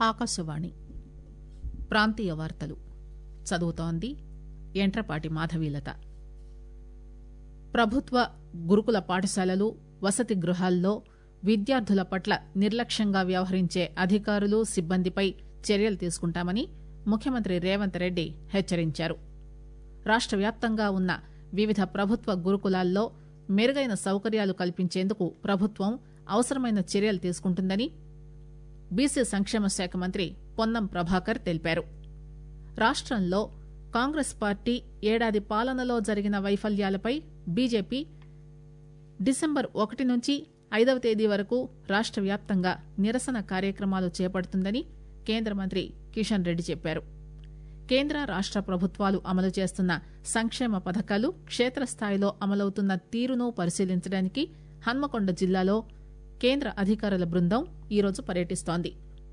ఆకాశవాణి ప్రాంతీయ వార్తలు చదువుతోంది ఎంట్రపాటి మాధవీలత ప్రభుత్వ గురుకుల పాఠశాలలు వసతి గృహాల్లో విద్యార్థుల పట్ల నిర్లక్ష్యంగా వ్యవహరించే అధికారులు సిబ్బందిపై చర్యలు తీసుకుంటామని ముఖ్యమంత్రి రేవంత్ రెడ్డి హెచ్చరించారు రాష్ట వ్యాప్తంగా ఉన్న వివిధ ప్రభుత్వ గురుకులాల్లో మెరుగైన సౌకర్యాలు కల్పించేందుకు ప్రభుత్వం అవసరమైన చర్యలు తీసుకుంటుందని బీసీ సంక్షేమ శాఖ మంత్రి పొన్నం ప్రభాకర్ తెలిపారు రాష్టంలో కాంగ్రెస్ పార్టీ ఏడాది పాలనలో జరిగిన వైఫల్యాలపై బీజేపీ డిసెంబర్ ఒకటి నుంచి ఐదవ తేదీ వరకు రాష్ట వ్యాప్తంగా నిరసన కార్యక్రమాలు చేపడుతుందని కేంద్ర మంత్రి కిషన్ రెడ్డి చెప్పారు కేంద్ర రాష్ట ప్రభుత్వాలు అమలు చేస్తున్న సంక్షేమ పథకాలు క్షేత్రస్థాయిలో అమలవుతున్న తీరును పరిశీలించడానికి హన్మకొండ జిల్లాలో కేంద్ర అధికారుల బృందం ఈరోజు పర్యటిస్తోంది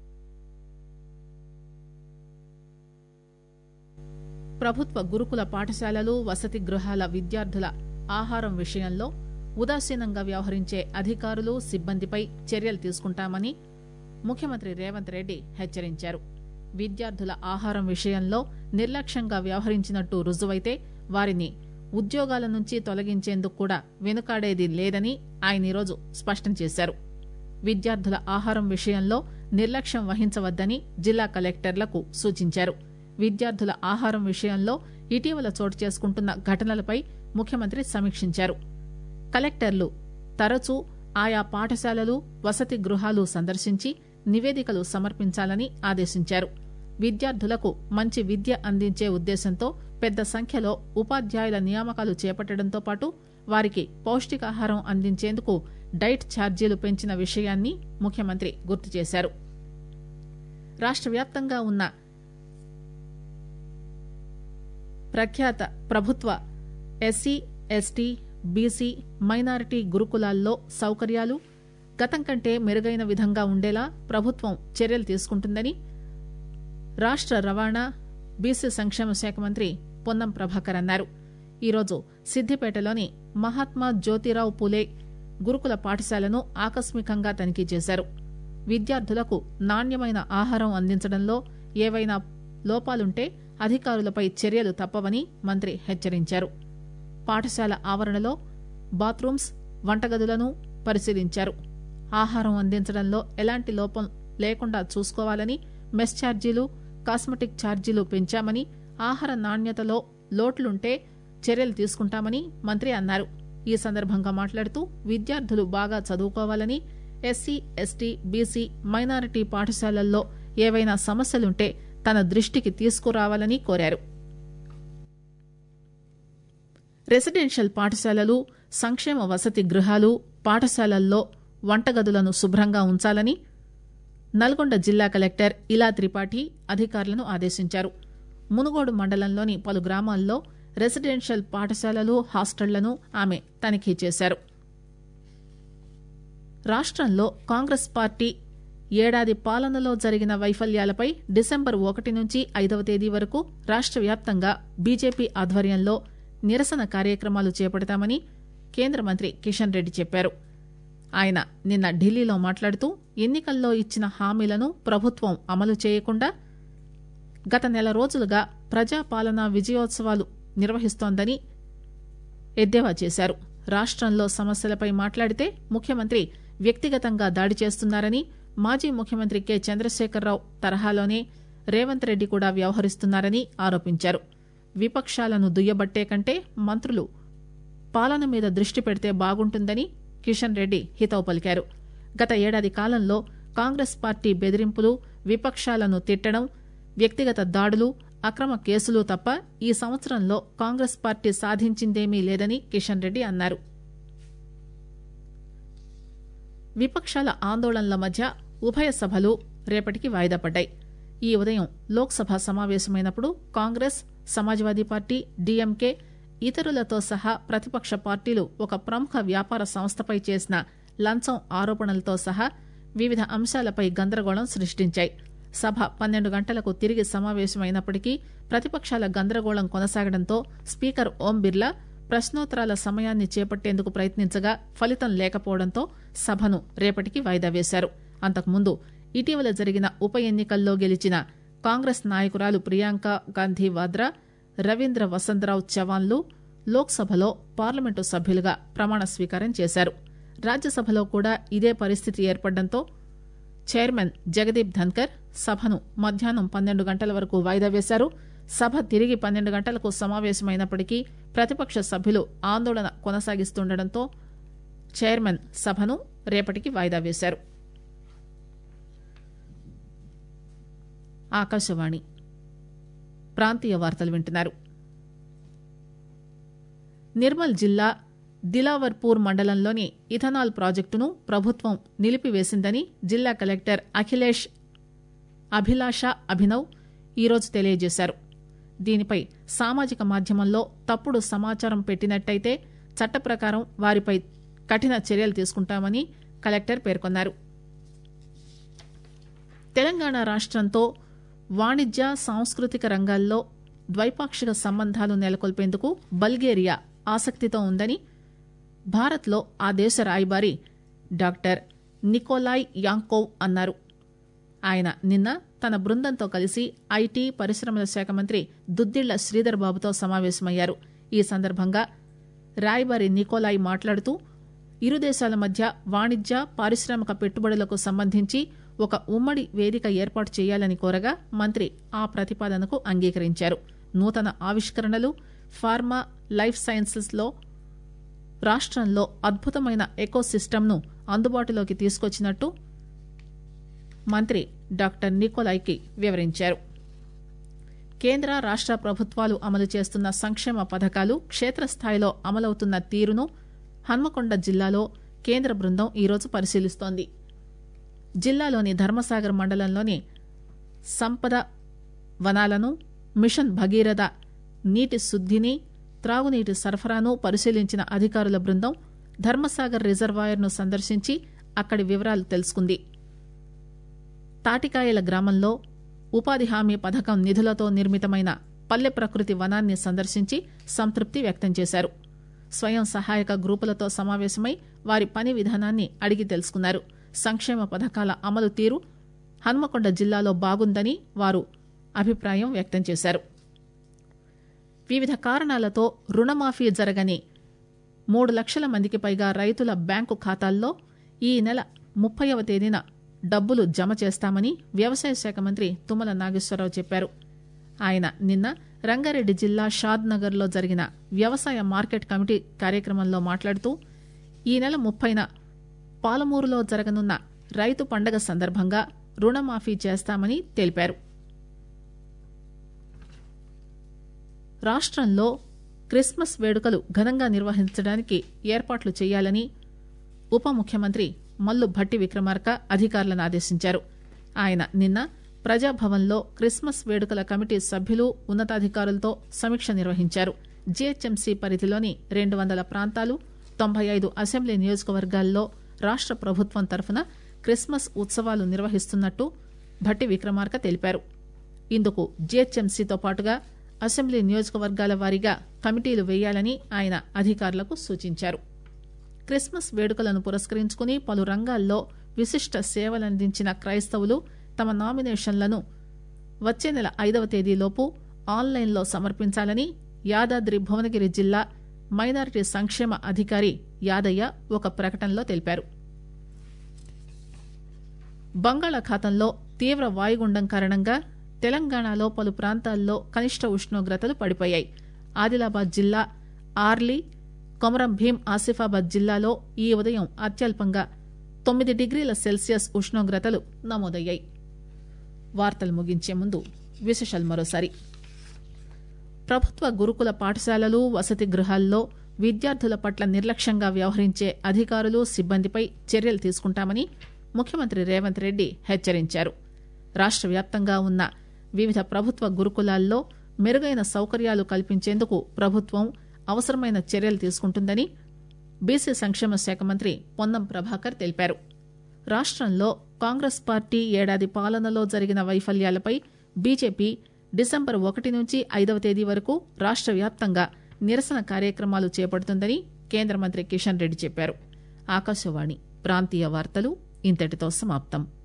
ప్రభుత్వ గురుకుల పాఠశాలలు వసతి గృహాల విద్యార్థుల ఆహారం విషయంలో ఉదాసీనంగా వ్యవహరించే అధికారులు సిబ్బందిపై చర్యలు తీసుకుంటామని ముఖ్యమంత్రి రేవంత్ రెడ్డి హెచ్చరించారు విద్యార్థుల ఆహారం విషయంలో నిర్లక్ష్యంగా వ్యవహరించినట్టు రుజువైతే వారిని ఉద్యోగాల నుంచి తొలగించేందుకు కూడా వెనుకాడేది లేదని ఆయన ఈరోజు స్పష్టం చేశారు విద్యార్థుల ఆహారం విషయంలో నిర్లక్ష్యం వహించవద్దని జిల్లా కలెక్టర్లకు సూచించారు విద్యార్థుల ఆహారం విషయంలో ఇటీవల చోటు చేసుకుంటున్న ఘటనలపై ముఖ్యమంత్రి సమీక్షించారు కలెక్టర్లు తరచూ ఆయా పాఠశాలలు వసతి గృహాలు సందర్శించి నివేదికలు సమర్పించాలని ఆదేశించారు విద్యార్థులకు మంచి విద్య అందించే ఉద్దేశంతో పెద్ద సంఖ్యలో ఉపాధ్యాయుల నియామకాలు చేపట్టడంతో పాటు వారికి పౌష్టికాహారం అందించేందుకు డైట్ ఛార్జీలు పెంచిన విషయాన్ని ముఖ్యమంత్రి గుర్తు చేశారు రాష్ట వ్యాప్తంగా ఉన్న ప్రఖ్యాత ప్రభుత్వ ఎస్సీ ఎస్టీ బీసీ మైనారిటీ గురుకులాల్లో సౌకర్యాలు గతం కంటే మెరుగైన విధంగా ఉండేలా ప్రభుత్వం చర్యలు తీసుకుంటుందని రాష్ట రవాణా బీసీ సంక్షేమ శాఖ మంత్రి పొన్నం ప్రభాకర్ అన్నారు ఈరోజు సిద్దిపేటలోని మహాత్మా జ్యోతిరావు పూలే గురుకుల పాఠశాలను ఆకస్మికంగా తనిఖీ చేశారు విద్యార్థులకు నాణ్యమైన ఆహారం అందించడంలో ఏవైనా లోపాలుంటే అధికారులపై చర్యలు తప్పవని మంత్రి హెచ్చరించారు పాఠశాల ఆవరణలో బాత్రూమ్స్ వంటగదులను పరిశీలించారు ఆహారం అందించడంలో ఎలాంటి లోపం లేకుండా చూసుకోవాలని మెస్ ఛార్జీలు కాస్మెటిక్ ఛార్జీలు పెంచామని ఆహార నాణ్యతలో లోట్లుంటే చర్యలు తీసుకుంటామని మంత్రి అన్నారు ఈ సందర్భంగా మాట్లాడుతూ విద్యార్థులు బాగా చదువుకోవాలని ఎస్సీ ఎస్టీ బీసీ మైనారిటీ పాఠశాలల్లో ఏవైనా సమస్యలుంటే తన దృష్టికి తీసుకురావాలని కోరారు రెసిడెన్షియల్ పాఠశాలలు సంక్షేమ వసతి గృహాలు పాఠశాలల్లో వంటగదులను శుభ్రంగా ఉంచాలని నల్గొండ జిల్లా కలెక్టర్ ఇలా త్రిపాఠి అధికారులను ఆదేశించారు మునుగోడు మండలంలోని పలు గ్రామాల్లో రెసిడెన్షియల్ పాఠశాలలు హాస్టళ్లను ఆమె తనిఖీ చేశారు రాష్టంలో కాంగ్రెస్ పార్టీ ఏడాది పాలనలో జరిగిన వైఫల్యాలపై డిసెంబర్ ఒకటి నుంచి ఐదవ తేదీ వరకు రాష్ట వ్యాప్తంగా బీజేపీ ఆధ్వర్యంలో నిరసన కార్యక్రమాలు చేపడతామని కేంద్ర మంత్రి కిషన్ రెడ్డి చెప్పారు ఆయన నిన్న ఢిల్లీలో మాట్లాడుతూ ఎన్నికల్లో ఇచ్చిన హామీలను ప్రభుత్వం అమలు చేయకుండా గత నెల రోజులుగా ప్రజాపాలనా విజయోత్సవాలు నిర్వహిస్తోందని ఎద్దేవా చేశారు రాష్టంలో సమస్యలపై మాట్లాడితే ముఖ్యమంత్రి వ్యక్తిగతంగా దాడి చేస్తున్నారని మాజీ ముఖ్యమంత్రి కె చంద్రశేఖరరావు తరహాలోనే రేవంత్ రెడ్డి కూడా వ్యవహరిస్తున్నారని ఆరోపించారు విపక్షాలను దుయ్యబట్టే కంటే మంత్రులు పాలన మీద దృష్టి పెడితే బాగుంటుందని కిషన్ రెడ్డి హితవు పలికారు గత ఏడాది కాలంలో కాంగ్రెస్ పార్టీ బెదిరింపులు విపక్షాలను తిట్టడం వ్యక్తిగత దాడులు అక్రమ కేసులు తప్ప ఈ సంవత్సరంలో కాంగ్రెస్ పార్టీ సాధించిందేమీ లేదని కిషన్ రెడ్డి అన్నారు విపక్షాల ఆందోళనల మధ్య ఉభయ సభలు రేపటికి వాయిదా పడ్డాయి ఈ ఉదయం లోక్సభ సమావేశమైనప్పుడు కాంగ్రెస్ సమాజ్వాదీ పార్టీ డీఎంకే ఇతరులతో సహా ప్రతిపక్ష పార్టీలు ఒక ప్రముఖ వ్యాపార సంస్థపై చేసిన లంచం ఆరోపణలతో సహా వివిధ అంశాలపై గందరగోళం సృష్టించాయి సభ పన్నెండు గంటలకు తిరిగి సమావేశమైనప్పటికీ ప్రతిపక్షాల గందరగోళం కొనసాగడంతో స్పీకర్ ఓం బిర్లా ప్రశ్నోత్తరాల సమయాన్ని చేపట్టేందుకు ప్రయత్నించగా ఫలితం లేకపోవడంతో సభను రేపటికి వాయిదా వేశారు అంతకుముందు ఇటీవల జరిగిన ఉప ఎన్నికల్లో గెలిచిన కాంగ్రెస్ నాయకురాలు ప్రియాంక గాంధీ వాద్రా రవీంద్ర వసంతరావు చవాన్లు లోక్సభలో పార్లమెంటు సభ్యులుగా ప్రమాణ స్వీకారం చేశారు రాజ్యసభలో కూడా ఇదే పరిస్థితి ఏర్పడడంతో చైర్మన్ జగదీప్ ధన్కర్ సభను మధ్యాహ్నం పన్నెండు గంటల వరకు వాయిదా వేశారు సభ తిరిగి పన్నెండు గంటలకు సమావేశమైనప్పటికీ ప్రతిపక్ష సభ్యులు ఆందోళన కొనసాగిస్తుండటంతో చైర్మన్ సభను రేపటికి వాయిదా వేశారు ఆకాశవాణి ప్రాంతీయ వార్తలు వింటున్నారు నిర్మల్ జిల్లా దిలావర్పూర్ మండలంలోని ఇథనాల్ ప్రాజెక్టును ప్రభుత్వం నిలిపివేసిందని జిల్లా కలెక్టర్ అఖిలేష్ అభిలాష అభినవ్ ఈరోజు తెలియజేశారు దీనిపై సామాజిక మాధ్యమంలో తప్పుడు సమాచారం పెట్టినట్టయితే చట్ట ప్రకారం వారిపై కఠిన చర్యలు తీసుకుంటామని కలెక్టర్ పేర్కొన్నారు తెలంగాణ రాష్టంతో వాణిజ్య సాంస్కృతిక రంగాల్లో ద్వైపాక్షిక సంబంధాలు నెలకొల్పేందుకు బల్గేరియా ఆసక్తితో ఉందని భారత్లో ఆ దేశ రాయబారి డాక్టర్ నికోలాయ్ యాంకోవ్ అన్నారు ఆయన నిన్న తన బృందంతో కలిసి ఐటీ పరిశ్రమల శాఖ మంత్రి దుద్దిళ్ల శ్రీధర్ బాబుతో సమావేశమయ్యారు ఈ సందర్భంగా రాయబారి నికోలాయ్ మాట్లాడుతూ ఇరు దేశాల మధ్య వాణిజ్య పారిశ్రామిక పెట్టుబడులకు సంబంధించి ఒక ఉమ్మడి వేదిక ఏర్పాటు చేయాలని కోరగా మంత్రి ఆ ప్రతిపాదనకు అంగీకరించారు నూతన ఆవిష్కరణలు ఫార్మా లైఫ్ సైన్సెస్ లో రాష్టంలో అద్భుతమైన ఎకో సిస్టమ్ను అందుబాటులోకి తీసుకొచ్చినట్టు మంత్రి డాక్టర్ నికోలాయ్కి వివరించారు కేంద్ర రాష్ట ప్రభుత్వాలు అమలు చేస్తున్న సంక్షేమ పథకాలు క్షేత్రస్థాయిలో అమలవుతున్న తీరును హన్మకొండ జిల్లాలో కేంద్ర బృందం ఈరోజు పరిశీలిస్తోంది జిల్లాలోని ధర్మసాగర్ మండలంలోని సంపద వనాలను మిషన్ భగీరథ నీటి శుద్దిని త్రాగునీటి సరఫరాను పరిశీలించిన అధికారుల బృందం ధర్మసాగర్ రిజర్వాయర్ను సందర్శించి అక్కడి వివరాలు తెలుసుకుంది తాటికాయల గ్రామంలో ఉపాధి హామీ పథకం నిధులతో నిర్మితమైన పల్లె ప్రకృతి వనాన్ని సందర్శించి సంతృప్తి వ్యక్తం చేశారు స్వయం సహాయక గ్రూపులతో సమావేశమై వారి పని విధానాన్ని అడిగి తెలుసుకున్నారు సంక్షేమ పథకాల అమలు తీరు హన్మకొండ జిల్లాలో బాగుందని వారు అభిప్రాయం వ్యక్తం చేశారు వివిధ కారణాలతో రుణమాఫీ జరగని మూడు లక్షల మందికి పైగా రైతుల బ్యాంకు ఖాతాల్లో ఈ నెల ముప్పైవ తేదీన డబ్బులు జమ చేస్తామని వ్యవసాయ శాఖ మంత్రి తుమ్మల నాగేశ్వరరావు చెప్పారు ఆయన నిన్న రంగారెడ్డి జిల్లా షాద్ నగర్ లో జరిగిన వ్యవసాయ మార్కెట్ కమిటీ కార్యక్రమంలో మాట్లాడుతూ ఈ నెల ముప్పైన పాలమూరులో జరగనున్న రైతు పండగ సందర్భంగా రుణమాఫీ చేస్తామని తెలిపారు రాష్టంలో క్రిస్మస్ వేడుకలు ఘనంగా నిర్వహించడానికి ఏర్పాట్లు చేయాలని ఉప ముఖ్యమంత్రి మల్లు భట్టి విక్రమార్క అధికారులను ఆదేశించారు ఆయన నిన్న ప్రజాభవన్లో క్రిస్మస్ వేడుకల కమిటీ సభ్యులు ఉన్నతాధికారులతో సమీక్ష నిర్వహించారు జీహెచ్ఎంసీ పరిధిలోని రెండు వందల ప్రాంతాలు తొంభై ఐదు అసెంబ్లీ నియోజకవర్గాల్లో రాష్ట ప్రభుత్వం తరఫున క్రిస్మస్ ఉత్సవాలు నిర్వహిస్తున్నట్టు భట్టి విక్రమార్క తెలిపారు ఇందుకు జీహెచ్ఎంసీతో పాటుగా అసెంబ్లీ నియోజకవర్గాల వారీగా కమిటీలు వేయాలని ఆయన అధికారులకు సూచించారు క్రిస్మస్ వేడుకలను పురస్కరించుకుని పలు రంగాల్లో విశిష్ట సేవలందించిన క్రైస్తవులు తమ నామినేషన్లను వచ్చే నెల ఐదవ తేదీలోపు ఆన్లైన్లో సమర్పించాలని యాదాద్రి భువనగిరి జిల్లా మైనారిటీ సంక్షేమ అధికారి యాదయ్య ఒక ప్రకటనలో తెలిపారు బంగాళాఖాతంలో తీవ్ర వాయుగుండం కారణంగా తెలంగాణలో పలు ప్రాంతాల్లో కనిష్ట ఉష్ణోగ్రతలు పడిపోయాయి ఆదిలాబాద్ జిల్లా ఆర్లీ కొమరం భీం ఆసిఫాబాద్ జిల్లాలో ఈ ఉదయం అత్యల్పంగా తొమ్మిది డిగ్రీల సెల్సియస్ ఉష్ణోగ్రతలు నమోదయ్యాయి వార్తలు ముగించే ముందు విశేషాలు మరోసారి ప్రభుత్వ గురుకుల పాఠశాలలు వసతి గృహాల్లో విద్యార్థుల పట్ల నిర్లక్ష్యంగా వ్యవహరించే అధికారులు సిబ్బందిపై చర్యలు తీసుకుంటామని ముఖ్యమంత్రి రేవంత్ రెడ్డి హెచ్చరించారు రాష్ట వ్యాప్తంగా ఉన్న వివిధ ప్రభుత్వ గురుకులాల్లో మెరుగైన సౌకర్యాలు కల్పించేందుకు ప్రభుత్వం అవసరమైన చర్యలు తీసుకుంటుందని బీసీ సంక్షేమ శాఖ మంత్రి పొన్నం ప్రభాకర్ తెలిపారు రాష్టంలో కాంగ్రెస్ పార్టీ ఏడాది పాలనలో జరిగిన వైఫల్యాలపై బీజేపీ డిసెంబర్ ఒకటి నుంచి ఐదవ తేదీ వరకు రాష్ట వ్యాప్తంగా నిరసన కార్యక్రమాలు చేపడుతుందని కేంద్ర మంత్రి కిషన్ రెడ్డి చెప్పారు ఆకాశవాణి ప్రాంతీయ వార్తలు ఇంతటితో సమాప్తం